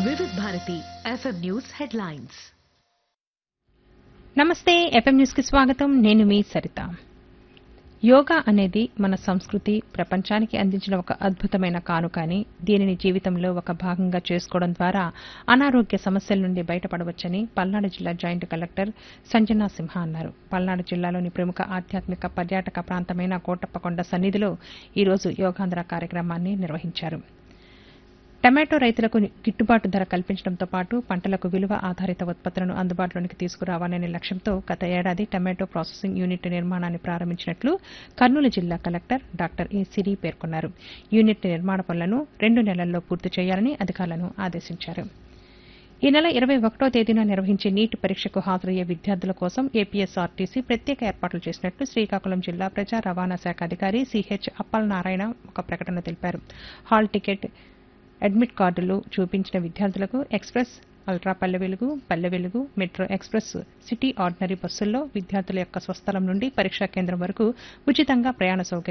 వివిధ Bharati FM news headlines నమస్తే FM news కి స్వాగతం నేను మీ సరిత యోగా అనేది మన సంస్కృతి ప్రపంచానికి అందించిన ఒక అద్భుతమైన కానుక అని దీనిని జీవితంలో ఒక భాగంగా చేసుకోవడం ద్వారా అనారోగ్య సమస్యల నుండి బయటపడవచ్చని పల్నాడు జిల్లా జాయింట్ కలెక్టర్ సంజనా సింహ అన్నారు పల్నాడు జిల్లాలోని ప్రముఖ ఆధ్యాత్మిక పర్యాటక ప్రాంతమైన కోటప్పకొండ సన్నిధిలో ఈరోజు యోగాంధ్ర కార్యక్రమాన్ని నిర్వహించారు టమాటో రైతులకు గిట్టుబాటు ధర కల్పించడంతో పాటు పంటలకు విలువ ఆధారిత ఉత్పత్తులను అందుబాటులోనికి తీసుకురావాలనే లక్ష్యంతో గత ఏడాది టమాటో ప్రాసెసింగ్ యూనిట్ నిర్మాణాన్ని ప్రారంభించినట్లు కర్నూలు జిల్లా కలెక్టర్ డాక్టర్ ఏ సిరి పేర్కొన్నారు యూనిట్ నిర్మాణ పనులను రెండు నెలల్లో పూర్తి చేయాలని అధికారులను ఆదేశించారు ఈ నెల ఇరవై ఒకటో తేదీన నిర్వహించే నీట్ పరీక్షకు హాజరయ్యే విద్యార్థుల కోసం ఏపీఎస్ఆర్టీసీ ప్రత్యేక ఏర్పాట్లు చేసినట్లు శ్రీకాకుళం జిల్లా ప్రజా రవాణా శాఖ అధికారి సిహెచ్ అప్పల్ నారాయణ ఒక ప్రకటన తెలిపారు హాల్ టికెట్ అడ్మిట్ కార్డులు చూపించిన విద్యార్థులకు ఎక్స్ప్రెస్ అల్ట్రా పల్లె వెలుగు పల్లె వెలుగు మెట్రో ఎక్స్ప్రెస్ సిటీ ఆర్డినరీ బస్సుల్లో విద్యార్థుల యొక్క స్వస్థలం నుండి పరీక్షా కేంద్రం వరకు ఉచితంగా ప్రయాణ సౌకర్యం